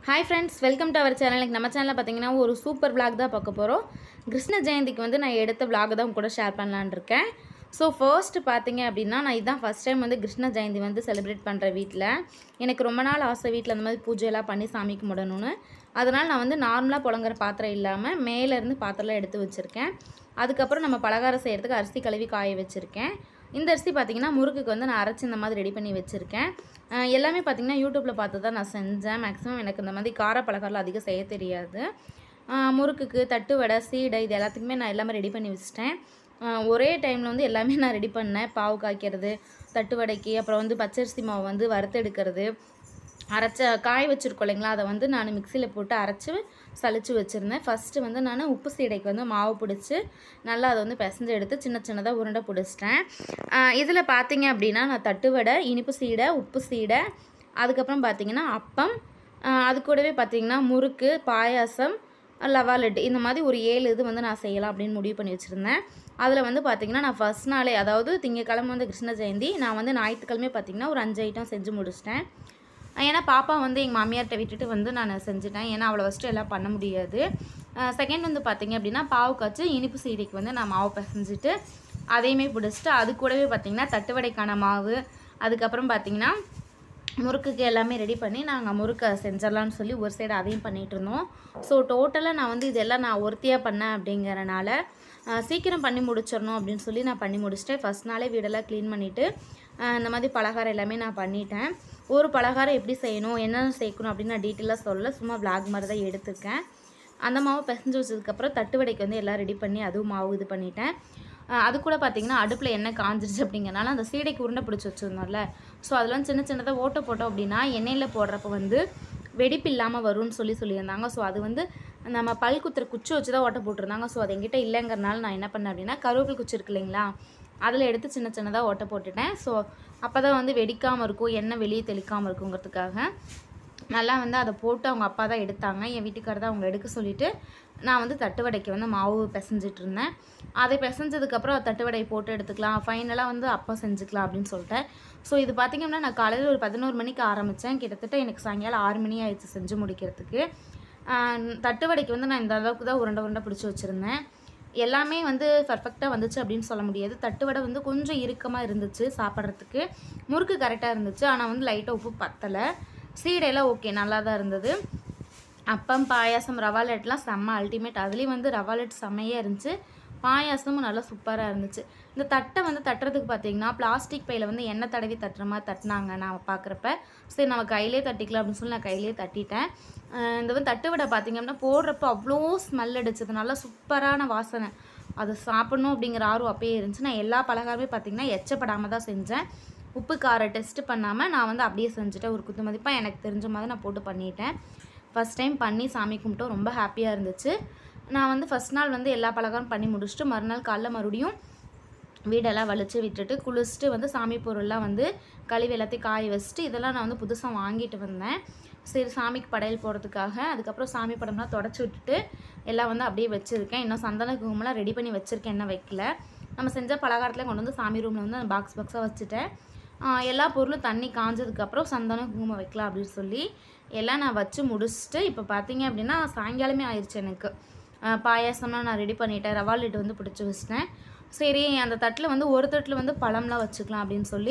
hi friends welcome to our channel எனக்கு நம்ம சேனலில் பார்த்தீங்கன்னா ஒரு சூப்பர் vlog தான் பார்க்க போகிறோம் கிருஷ்ண ஜெயந்திக்கு வந்து நான் எடுத்த vlog தான் உங்க கூட ஷேர் பண்ணலான்னு இருக்கேன் ஸோ ஃபர்ஸ்ட் பார்த்தீங்க அப்படின்னா நான் இதான் ஃபஸ்ட் டைம் வந்து கிருஷ்ண ஜெயந்தி வந்து செலிப்ரேட் பண்ணுறேன் வீட்டில் எனக்கு ரொம்ப நாள் ஆசை வீட்டில் அந்த மாதிரி பூஜையெல்லாம் பண்ணி சாமி கும்பிடணும்னு அதனால் நான் வந்து நார்மலாக புழங்குற பாத்திரம் இல்லாமல் மேலேருந்து பாத்திரம்லாம் எடுத்து வச்சுருக்கேன் அதுக்கப்புறம் நம்ம பலகாரம் செய்கிறதுக்கு அரிசி கழுவி காய வச்சுருக்கேன் இந்த அரிசி பார்த்தீங்கன்னா முறுக்குக்கு வந்து நான் அரைச்சி இந்த மாதிரி ரெடி பண்ணி வச்சுருக்கேன் அஹ் எல்லாமே பார்த்தீங்கன்னா யூடியூப்பில் பார்த்து தான் நான் செஞ்சேன் மேக்ஸிமம் எனக்கு இந்த மாதிரி கார பலகாரம் அதிகம் செய்ய தெரியாது அஹ் முறுக்குக்கு தட்டு வடை சீடை இது எல்லாத்துக்குமே நான் எல்லாமே ரெடி பண்ணி வச்சிட்டேன் அஹ் ஒரே டைமில் வந்து எல்லாமே நான் ரெடி பண்ணேன் பாவு காய்க்கிறது தட்டு வடைக்கு அப்புறம் வந்து பச்சரிசி மாவு வந்து வறுத்தெடுக்கிறது அரைச்ச காய வச்சுருக்கோம் இல்லைங்களா அதை வந்து நான் மிக்சியில் போட்டு அரைச்சி சலிச்சு வச்சுருந்தேன் ஃபஸ்ட்டு வந்து நான் உப்பு சீடைக்கு வந்து மாவு பிடிச்சி நல்லா அதை வந்து பிசைஞ்சு எடுத்து சின்ன சின்னதாக உருண்டை பிடிச்சிட்டேன் இதில் பார்த்தீங்க அப்படின்னா நான் தட்டு வடை இனிப்பு சீடை உப்பு சீடை அதுக்கப்புறம் பார்த்தீங்கன்னா அப்பம் ஆஹ் அது கூடவே பார்த்தீங்கன்னா முறுக்கு பாயாசம் லவா லட்டு இந்த மாதிரி ஒரு ஏழு இது வந்து நான் செய்யலாம் அப்படின்னு முடிவு பண்ணி வச்சுருந்தேன் அதில் வந்து பார்த்தீங்கன்னா நான் ஃபஸ்ட் நாளே அதாவது திங்கக்கிழமை வந்து கிருஷ்ண ஜெயந்தி நான் வந்து ஞாயிற்றுக்கிழமை பார்த்தீங்கன்னா ஒரு அஞ்சு ஐட்டம் செஞ்சு முடிச்சிட்டேன் ஏன்னா பாப்பா வந்து எங்கள் மாமியார்கிட்ட விட்டுட்டு வந்து நான் செஞ்சுட்டேன் ஏன்னா அவளை ஃபஸ்ட்டு எல்லாம் பண்ண முடியாது செகண்ட் வந்து பார்த்தீங்க அப்படின்னா பாவு காய்ச்சி இனிப்பு சீடைக்கு வந்து நான் மாவு பிசைஞ்சிட்டு அதையுமே பிடிச்சிட்டு அது கூடவே பார்த்தீங்கன்னா தட்டுவடைக்கான மாவு அதுக்கப்புறம் பார்த்தீங்கன்னா முறுக்குக்கு எல்லாமே ரெடி பண்ணி நாங்கள் முறுக்கை செஞ்சிடலான்னு சொல்லி ஒரு சைடு அதையும் பண்ணிகிட்டு இருந்தோம் ஸோ டோட்டலாக நான் வந்து இதெல்லாம் நான் ஒருத்தியாக பண்ணேன் அப்படிங்கறனால அஹ், சீக்கிரம் பண்ணி முடிச்சிடணும் அப்படின்னு சொல்லி நான் பண்ணி முடிச்சிட்டேன் ஃபஸ்ட் நாளே வீடெல்லாம் க்ளீன் பண்ணிவிட்டு இந்த மாதிரி பலகாரம் எல்லாமே நான் பண்ணிட்டேன் ஒரு பலகாரம் எப்படி செய்யணும் என்னென்ன சேர்க்கணும் அப்படின்னு நான் டீட்டெயிலாக சொல்ல சும்மா vlog மாதிரி தான் எடுத்திருக்கேன் அந்த மாவு பிசைஞ்சு வச்சதுக்கப்புறம் தட்டு வடைக்கு வந்து எல்லாம் ரெடி பண்ணி அதுவும் மாவு இது பண்ணிட்டேன் அஹ் அது கூட பார்த்தீங்கன்னா அடுப்பில் எண்ணெய் காஞ்சிருச்சு அப்படிங்கறனால அந்த சீடைக்கு உருண்டை பிடிச்சி வச்சுருந்தோம்ல ஸோ அதெல்லாம் சின்ன சின்னதாக ஓட்டை போட்டோம் அப்படின்னா எண்ணெயில் போடுறப்ப வந்து வெடிப்பு இல்லாமல் வரும்னு சொல்லி சொல்லியிருந்தாங்க ஸோ அது வந்து நம்ம பல் குத்துற குச்சி வச்சு தான் ஓட்டை போட்டிருந்தாங்க ஸோ அது எங்கிட்ட இல்லைங்கிறனால நான் என்ன பண்ணேன் அப்படின்னா கருவேப்பில் குச்சி இருக்கு இல்லைங்களா அதில் எடுத்து சின்ன சின்னதாக ஓட்டை போட்டுட்டேன் ஸோ அப்போ தான் வந்து வெடிக்காமல் இருக்கும் எண்ணெய் வெளியே தெளிக்காமல் இருக்குங்கிறதுக்காக நல்லா வந்து அதை போட்டு அவங்க அப்பா தான் எடுத்தாங்க என் வீட்டுக்காரர் தான் அவங்க எடுக்க சொல்லிவிட்டு நான் வந்து தட்டு வடைக்கு வந்து மாவு பிசைஞ்சிட்டு இருந்தேன் அதை பிசைஞ்சதுக்கப்புறம் தட்டு வடை போட்டு எடுத்துக்கலாம் ஃபைனலாக வந்து அப்பா செஞ்சுக்கலாம் அப்படின்னு சொல்லிட்டேன் ஸோ இது பார்த்திங்கன்னா நான் காலையில் ஒரு பதினோரு மணிக்கு ஆரம்பித்தேன் கிட்டத்தட்ட எனக்கு சாயங்காலம் ஆறு மணி ஆயிடுச்சு செஞ்சு முடிக்கிறதுக்கு ஆஹ் தட்டு வடைக்கு வந்து நான் இந்த அளவுக்கு தான் உருண்டை உருண்டை பிடிச்சி வச்சுருந்தேன் எல்லாமே வந்து பர்ஃபெக்டாக வந்துச்சு அப்படின்னு சொல்ல முடியாது தட்டு வடை வந்து கொஞ்சம் இறுக்கமாக இருந்துச்சு சாப்பிட்றதுக்கு முறுக்கு கரெக்டாக இருந்துச்சு ஆனால் வந்து லைட்டாக உப்பு பத்தலை சீடையெல்லாம் ஓகே நல்லா தான் இருந்தது அப்பம் பாயாசம் ரவா லட்டுலாம் செம்ம அல்டிமேட் அதுலேயும் வந்து ரவா லட்டு செம்மையாக இருந்துச்சு பாயாசமும் நல்லா சூப்பராக இருந்துச்சு இந்த தட்டை வந்து தட்டுறதுக்கு பார்த்தீங்கன்னா பிளாஸ்டிக் பையில் வந்து எண்ணெய் தடவி தட்டுற மாதிரி தட்டினாங்க நான் பார்க்குறப்ப சரி நம்ம கையிலே தட்டிக்கலாம் அப்படின்னு சொல்லி நான் கையிலே தட்டிட்டேன் அஹ் இந்த வந்து தட்டு வடை பார்த்தீங்க அப்படின்னா போடுறப்ப அவ்வளோ ஸ்மெல் அடிச்சது நல்லா சூப்பரான வாசனை அது சாப்பிடணும் அப்படிங்கிற ஆர்வம் அப்பயே இருந்துச்சு நான் எல்லா பலகாரமே பார்த்தீங்கன்னா எச்சப்படாமல் தான் செஞ்சேன் உப்பு காரம் டெஸ்ட் பண்ணாமல் நான் வந்து அப்படியே செஞ்சுட்டேன் ஒரு குத்து மதிப்பாக எனக்கு தெரிஞ்ச மாதிரி நான் போட்டு பண்ணிட்டேன் ஃபஸ்ட் டைம் பண்ணி சாமி கும்பிட்டோம் ரொம்ப ஹாப்பியாக இருந்துச்சு நான் வந்து ஃபஸ்ட் நாள் வந்து எல்லா பலகாரம் பண்ணி முடிச்சுட்டு மறுநாள் காலைல மறுபடியும் வீடெல்லாம் வலிச்சு விட்டுட்டு குளிச்சுட்டு வந்து சாமி பொருள்லாம் வந்து கழுவி எல்லாத்தையும் காய வச்சுட்டு இதெல்லாம் நான் வந்து புதுசாக வாங்கிட்டு வந்தேன் சரி சாமிக்கு படையல் போடுறதுக்காக அதுக்கப்புறம் சாமி படம்லாம் தொடச்சி விட்டுட்டு எல்லாம் வந்து அப்படியே வச்சுருக்கேன் இன்னும் சந்தன குங்குமம்லாம் ரெடி பண்ணி வச்சுருக்கேன் என்ன வைக்கல நம்ம செஞ்ச பலகாரத்தில் கொண்டு வந்து சாமி ரூமில் வந்து அந்த பாக்ஸ் பாக்ஸாக வச்சுட்டேன் ஆஹ் எல்லா பொருளும் தண்ணி காஞ்சதுக்கப்புறம் சந்தனம் குங்குமம் வைக்கலாம் அப்படின்னு சொல்லி எல்லாம் நான் வச்சு முடிச்சுட்டு இப்போ பார்த்தீங்க அப்படின்னா சாயங்காலமே ஆயிடுச்சு எனக்கு ஆஹ் பாயாசம்லாம் நான் ரெடி பண்ணிட்டேன் ரவா லட்டு வந்து பிடிச்சி வச்சிட்டேன் சரி அந்த தட்டில் வந்து ஒரு தட்டில் வந்து பழம்லாம் வச்சுக்கலாம் அப்படின்னு சொல்லி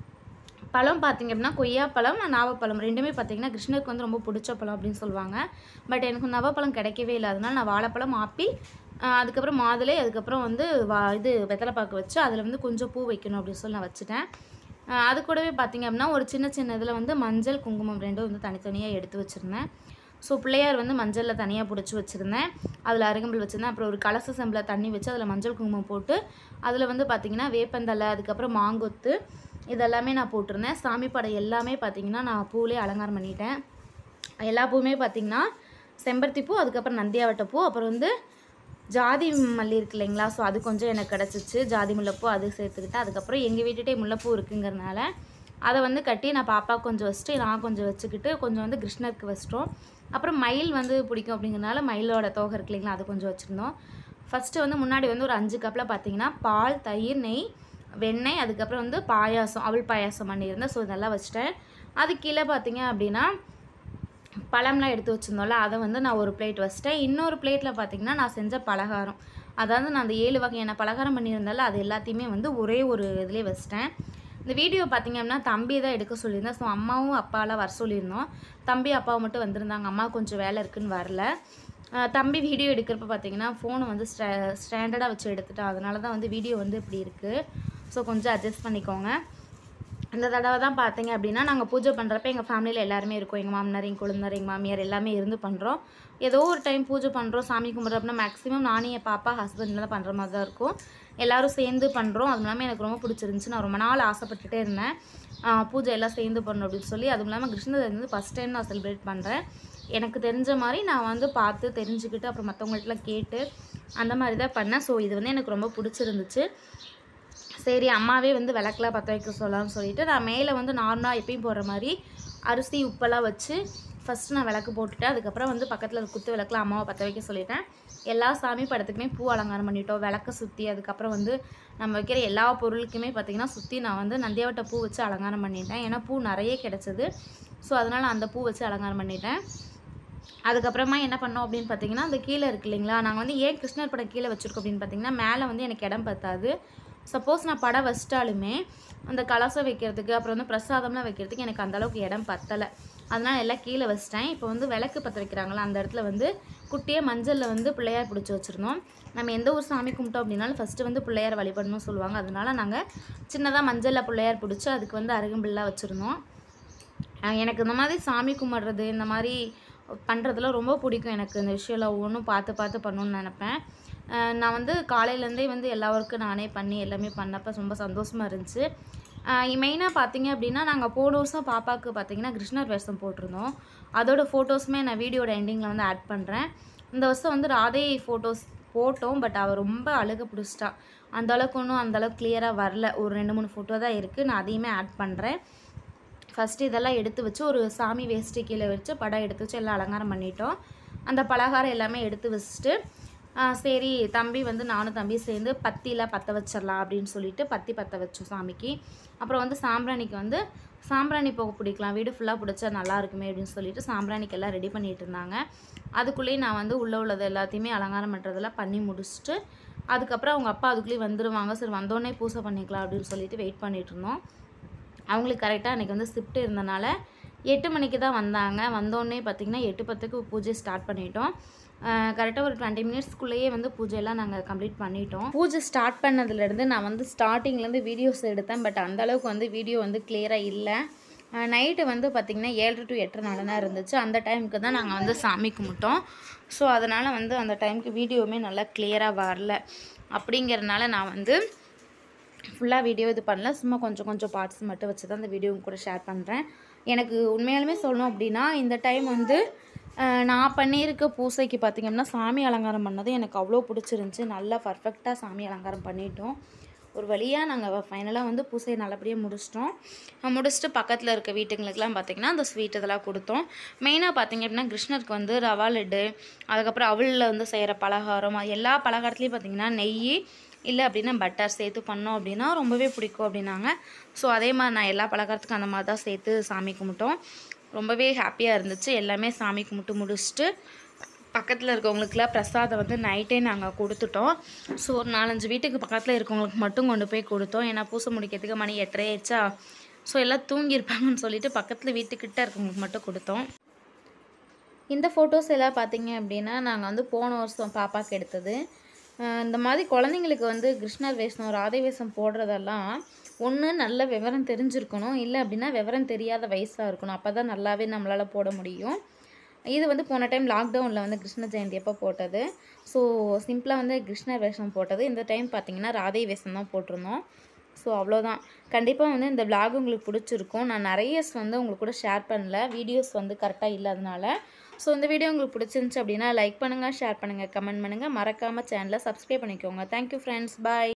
பழம் பார்த்தீங்க அப்படின்னா கொய்யாப்பழம் நாவப்பழம் ரெண்டுமே பார்த்தீங்கன்னா கிருஷ்ணருக்கு வந்து ரொம்ப பிடிச்ச பழம் அப்படின்னு சொல்லுவாங்க பட் எனக்கு நவப்பழம் கிடைக்கவே இல்லை அதனால நான் வாழைப்பழம் ஆப்பிள் ஆஹ் அதுக்கப்புறம் மாதுளை அதுக்கப்புறம் வந்து வா இது வெத்தலைப்பாக்கு வச்சு அதில் வந்து கொஞ்சம் பூ வைக்கணும் அப்படின்னு சொல்லி நான் வச்சுட்டேன் ஆஹ் அது கூடவே பார்த்தீங்க அப்படின்னா ஒரு சின்ன சின்ன இதில் வந்து மஞ்சள் குங்குமம் ரெண்டும் வந்து தனித்தனியாக எடுத்து வச்சுருந்தேன் ஸோ பிள்ளையார் வந்து மஞ்சளில் தனியாக பிடிச்சி வச்சுருந்தேன் அதில் அருகம்புல் வச்சுருந்தேன் அப்புறம் ஒரு கலச செம்பில் தண்ணி வச்சு அதில் மஞ்சள் குங்குமம் போட்டு அதில் வந்து பார்த்திங்கன்னா வேப்பந்தலை அதுக்கப்புறம் மாங்கொத்து இதெல்லாமே நான் போட்டிருந்தேன் சாமி படம் எல்லாமே பார்த்திங்கன்னா நான் பூவிலே அலங்காரம் பண்ணிட்டேன் எல்லா பூவுமே பார்த்திங்கன்னா செம்பருத்தி பூ அதுக்கப்புறம் நந்தியாவட்ட பூ அப்புறம் வந்து ஜாதி மல்லி இருக்கு இல்லைங்களா ஸோ அது கொஞ்சம் எனக்கு கிடச்சிச்சு ஜாதி முல்லைப்பூ அது சேர்த்துக்கிட்டேன் அதுக்கப்புறம் எங்கள் வீட்டுகிட்டே முல்லைப்பூ இருக்குங்கிறனால அதை வந்து கட்டி நான் பாப்பா கொஞ்சம் வச்சுட்டு நான் கொஞ்சம் வச்சுக்கிட்டு கொஞ்சம் வந்து கிருஷ்ணருக்கு வச்சிட்டோம் அப்புறம் மயில் வந்து பிடிக்கும் அப்படிங்கிறனால மயிலோட தோகை இருக்கு இல்லைங்களா அது கொஞ்சம் வச்சுருந்தோம் ஃபஸ்ட்டு வந்து முன்னாடி வந்து ஒரு அஞ்சு கப்பில் பார்த்தீங்கன்னா பால் தயிர் நெய் வெண்ணெய் அதுக்கப்புறம் வந்து பாயாசம் அவள் பாயாசம் பண்ணியிருந்தேன் ஸோ இதெல்லாம் வச்சுட்டேன் அது கீழே பார்த்தீங்க அப்படின்னா பழம்லாம் எடுத்து வச்சுருந்தோம்ல அதை வந்து நான் ஒரு பிளேட் வச்சிட்டேன் இன்னொரு பிளேட்டில் பார்த்தீங்கன்னா நான் செஞ்ச பலகாரம் அதாவது நான் அந்த ஏழு வகையான பலகாரம் பண்ணியிருந்தால அது எல்லாத்தையுமே வந்து ஒரே ஒரு இதுலேயே வச்சிட்டேன் இந்த வீடியோ பார்த்தீங்க அப்படின்னா தம்பி தான் எடுக்க சொல்லியிருந்தேன் ஸோ அம்மாவும் அப்பாலாம் வர சொல்லியிருந்தோம் தம்பி அப்பாவும் மட்டும் வந்திருந்தாங்க அம்மா கொஞ்சம் வேலை இருக்குன்னு வரல அஹ் தம்பி வீடியோ எடுக்கிறப்ப பார்த்தீங்கன்னா ஃபோனை வந்து ஸ்டே ஸ்டாண்டர்டாக வச்சு எடுத்துட்டான் அதனால தான் வந்து வீடியோ வந்து இப்படி இருக்குது ஸோ கொஞ்சம் அட்ஜஸ்ட் பண்ணிக்கோங்க இந்த தடவை தான் பார்த்தீங்க அப்படின்னா நாங்கள் பூஜை பண்ணுறப்ப எங்கள் ஃபேமிலியில் எல்லாருமே இருக்கோம் எங்கள் மாமனார் எங்கள் குழந்தார் எங்கள் மாமியார் எல்லாமே இருந்து பண்ணுறோம் ஏதோ ஒரு டைம் பூஜை பண்ணுறோம் சாமி கும்பிட்றப்பனா மேக்ஸிமம் நானும் என் பாப்பா ஹஸ்பண்டில் தான் பண்ணுற மாதிரி தான் இருக்கும் எல்லாரும் சேர்ந்து பண்ணுறோம் அதுவும் இல்லாமல் எனக்கு ரொம்ப பிடிச்சிருந்துச்சு நான் ரொம்ப நாள் ஆசைப்பட்டுட்டே இருந்தேன் ஆஹ் பூஜை எல்லாம் சேர்ந்து பண்ணணும் அப்படின்னு சொல்லி அதுவும் இல்லாமல் கிருஷ்ண ஜெயந்தி வந்து ஃபஸ்ட் டைம் நான் செலிப்ரேட் பண்ணுறேன் எனக்கு தெரிஞ்ச மாதிரி நான் வந்து பார்த்து தெரிஞ்சுக்கிட்டு அப்புறம் மற்றவங்கள்ட்டலாம் கேட்டு அந்த மாதிரி தான் பண்ணேன் ஸோ இது வந்து எனக்கு ரொம்ப பிடிச்சிருந்துச்சு சரி அம்மாவே வந்து விளக்கெலாம் பற்ற வைக்க சொல்லலாம்னு சொல்லிட்டு நான் மேலே வந்து நார்மலாக எப்பயும் போடுற மாதிரி அரிசி உப்பெல்லாம் வச்சு ஃபஸ்ட்டு நான் விளக்கு போட்டுட்டேன் அதுக்கப்புறம் வந்து பக்கத்தில் குத்து விளக்குல அம்மாவை பற்ற வைக்க சொல்லிட்டேன் எல்லா சாமி படத்துக்குமே பூ அலங்காரம் பண்ணிட்டோம் விளக்க சுற்றி அதுக்கப்புறம் வந்து நம்ம வைக்கிற எல்லா பொருளுக்குமே பார்த்திங்கன்னா சுற்றி நான் வந்து நந்தியாவட்ட பூ வச்சு அலங்காரம் பண்ணிட்டேன் ஏன்னா பூ நிறைய கிடச்சிது ஸோ அதனால் அந்த பூ வச்சு அலங்காரம் பண்ணிட்டேன் அதுக்கப்புறமா என்ன பண்ணோம் அப்படின்னு பார்த்தீங்கன்னா அந்த கீழே இருக்கு இல்லைங்களா நாங்கள் வந்து ஏன் கிருஷ்ணர் படம் கீழே வச்சுருக்கோம் அப்படின்னு பார்த்தீங்கன்னா மேலே வந்து எனக்கு இடம் பத்தாது சப்போஸ் நான் படம் வச்சிட்டாலுமே அந்த கலசம் வைக்கிறதுக்கு அப்புறம் வந்து பிரசாதம்லாம் வைக்கிறதுக்கு எனக்கு அந்த அளவுக்கு இடம் பத்தலை அதனால் எல்லாம் கீழே வச்சிட்டேன் இப்போ வந்து விளக்கு பற்ற வைக்கிறாங்களா அந்த இடத்துல வந்து குட்டியே மஞ்சளில் வந்து பிள்ளையார் பிடிச்சி வச்சுருந்தோம் நம்ம எந்த ஒரு சாமி கும்பிட்டோம் அப்படின்னாலும் ஃபஸ்ட்டு வந்து பிள்ளையார் வழிபடணும்னு சொல்லுவாங்க அதனால நாங்கள் சின்னதாக மஞ்சளில் பிள்ளையார் பிடிச்சி அதுக்கு வந்து அருகம்பில்லாம் வச்சுருந்தோம் அஹ் எனக்கு இந்த மாதிரி சாமி கும்பிட்றது இந்த மாதிரி பண்ணுறதுலாம் ரொம்ப பிடிக்கும் எனக்கு இந்த விஷயம்லாம் ஒவ்வொன்றும் பார்த்து பார்த்து பண்ணணும்னு நினப்பேன் அஹ் நான் வந்து காலையிலேருந்தே வந்து எல்லா ஒர்க்கும் நானே பண்ணி எல்லாமே பண்ணப்போ ரொம்ப சந்தோஷமாக இருந்துச்சு மெயினாக பார்த்தீங்க அப்படின்னா நாங்கள் போன வருஷம் பாப்பாவுக்கு பார்த்தீங்கன்னா கிருஷ்ணர் வேஷம் போட்டிருந்தோம் அதோட ஃபோட்டோஸுமே நான் வீடியோட எண்டிங்கில் வந்து ஆட் பண்ணுறேன் இந்த வருஷம் வந்து ராதே ஃபோட்டோஸ் போட்டோம் பட் அவள் ரொம்ப அழுக பிடிச்சிட்டா அந்த அளவுக்கு ஒன்றும் அந்த அளவுக்கு கிளியராக வரல ஒரு ரெண்டு மூணு ஃபோட்டோ தான் இருக்குது நான் அதையுமே ஆட் பண்ணுறேன் ஃபஸ்ட்டு இதெல்லாம் எடுத்து வச்சு ஒரு சாமி வேஷ்டி கீழே வச்சு படம் எடுத்து வச்சு எல்லாம் அலங்காரம் பண்ணிட்டோம் அந்த பலகாரம் எல்லாமே எடுத்து வச்சுட்டு ஆ, சரி தம்பி வந்து நானும் தம்பி சேர்ந்து பத்தியில் பற்ற வச்சிடலாம் அப்படின்னு சொல்லிட்டு பத்தி பற்ற வச்சோம் சாமிக்கு அப்புறம் வந்து சாம்பிராணிக்கு வந்து சாம்பிராணி போக பிடிக்கலாம் வீடு ஃபுல்லாக பிடிச்சா நல்லா இருக்குமே அப்படின்னு சொல்லிட்டு சாம்பிராணிக்கு எல்லாம் ரெடி பண்ணிட்டு இருந்தாங்க அதுக்குள்ளேயே நான் வந்து உள்ளே உள்ளது எல்லாத்தையுமே அலங்காரம் பண்ணுறதெல்லாம் பண்ணி முடிச்சுட்டு அதுக்கப்புறம் அவங்க அப்பா அதுக்குள்ளேயே வந்துடுவாங்க சரி வந்தோடனே பூஜை பண்ணிக்கலாம் அப்படின்னு சொல்லிட்டு வெயிட் பண்ணிட்டு இருந்தோம் அவங்களுக்கு கரெக்டாக அன்றைக்கி வந்து ஷிஃப்ட் இருந்தனால எட்டு மணிக்கு தான் வந்தாங்க வந்தோடனே பார்த்திங்கன்னா எட்டு பத்துக்கு பூஜை ஸ்டார்ட் பண்ணிட்டோம் கரெக்டாக ஒரு டுவெண்ட்டி மினிட்ஸ்க்குள்ளேயே வந்து பூஜையெல்லாம் நாங்கள் கம்ப்ளீட் பண்ணிட்டோம் பூஜை ஸ்டார்ட் பண்ணதுலேருந்து நான் வந்து ஸ்டார்டிங்லேருந்து வீடியோஸ் எடுத்தேன் பட் அந்த அளவுக்கு வந்து வீடியோ வந்து கிளியராக இல்லை நைட்டு வந்து பார்த்திங்கன்னா ஏழரை டு எட்டரை நாள் தான் இருந்துச்சு அந்த டைமுக்கு தான் நாங்கள் வந்து சாமி கும்பிட்டோம் ஸோ அதனால் வந்து அந்த டைமுக்கு வீடியோவுமே நல்லா கிளியராக வரல அப்படிங்கிறதுனால நான் வந்து ஃபுல்லாக வீடியோ இது பண்ணல சும்மா கொஞ்சம் கொஞ்சம் பார்ட்ஸ் மட்டும் வச்சு தான் இந்த வீடியோ உங்க கூட ஷேர் பண்ணுறேன் எனக்கு உண்மையாலுமே சொல்லணும் அப்படின்னா இந்த டைம் வந்து அஹ், நான் பண்ணியிருக்க பூசைக்கு பார்த்திங்கன்னா சாமி அலங்காரம் பண்ணது எனக்கு அவ்வளோ பிடிச்சிருந்துச்சி நல்லா பர்ஃபெக்டாக சாமி அலங்காரம் பண்ணிட்டோம் ஒரு வழியாக நாங்கள் ஃபைனலாக வந்து பூசையை நல்லபடியாக முடிச்சிட்டோம் அஹ் முடிச்சுட்டு பக்கத்தில் இருக்க வீட்டுங்களுக்கெல்லாம் பார்த்திங்கன்னா அந்த ஸ்வீட் இதெல்லாம் கொடுத்தோம் மெயினாக பார்த்திங்க அப்படின்னா கிருஷ்ணருக்கு வந்து ரவா லட்டு அதுக்கப்புறம் அவளில் வந்து செய்கிற பலகாரம் அது எல்லா பலகாரத்துலேயும் பார்த்திங்கன்னா நெய் இல்லை அப்படின்னா பட்டர் சேர்த்து பண்ணோம் அப்படின்னா ரொம்பவே பிடிக்கும் அப்படின்னாங்க ஸோ அதே மாதிரி நான் எல்லா பலகாரத்துக்கும் அந்த மாதிரி தான் சேர்த்து சாமி கும்பிட்டோம் ரொம்பவே ஹாப்பியாக இருந்துச்சு எல்லாமே சாமி கும்பிட்டு முடிச்சுட்டு பக்கத்தில் இருக்கவங்களுக்குலாம் பிரசாதம் வந்து நைட்டே நாங்கள் கொடுத்துட்டோம் ஸோ ஒரு நாலஞ்சு வீட்டுக்கு பக்கத்தில் இருக்கவங்களுக்கு மட்டும் கொண்டு போய் கொடுத்தோம் ஏன்னா பூசை முடிக்கிறதுக்கு மணி எட்டரை ஆயிடுச்சா ஸோ எல்லாம் தூங்கியிருப்பாங்கன்னு சொல்லிட்டு பக்கத்தில் வீட்டுக்கிட்ட இருக்கவங்களுக்கு மட்டும் கொடுத்தோம் இந்த ஃபோட்டோஸ் எல்லாம் பார்த்தீங்க அப்படின்னா நாங்கள் வந்து போன வருஷம் பாப்பாக்கு எடுத்தது அஹ் இந்த மாதிரி குழந்தைங்களுக்கு வந்து கிருஷ்ணர் வேஷம் ராதை வேஷம் போடுறதெல்லாம் ஒன்று நல்ல விவரம் தெரிஞ்சிருக்கணும் இல்லை அப்படின்னா விவரம் தெரியாத வயசாக இருக்கணும் அப்போ தான் நல்லாவே நம்மளால் போட முடியும் இது வந்து போன டைம் லாக்டவுனில் வந்து கிருஷ்ண ஜெயந்தி அப்போ போட்டது ஸோ சிம்பிளாக வந்து கிருஷ்ணர் வேஷம் போட்டது இந்த டைம் பார்த்தீங்கன்னா ராதை வேஷம் தான் போட்டிருந்தோம் ஸோ அவ்வளோதான் கண்டிப்பாக வந்து இந்த vlog உங்களுக்கு பிடிச்சிருக்கும் நான் நிறைய வந்து உங்களுக்கு கூட ஷேர் பண்ணல வீடியோஸ் வந்து கரெக்டாக இல்லாதனால ஸோ இந்த வீடியோ உங்களுக்கு பிடிச்சிருந்துச்சு அப்படின்னா லைக் பண்ணுங்கள் ஷேர் பண்ணுங்கள் கமெண்ட் பண்ணுங்கள் மறக்காமல் சேனலை சப்ஸ்கிரைப் பண்ணிக்கோங்க தேங்க்யூ ஃப்ரெண்ட்ஸ் பாய்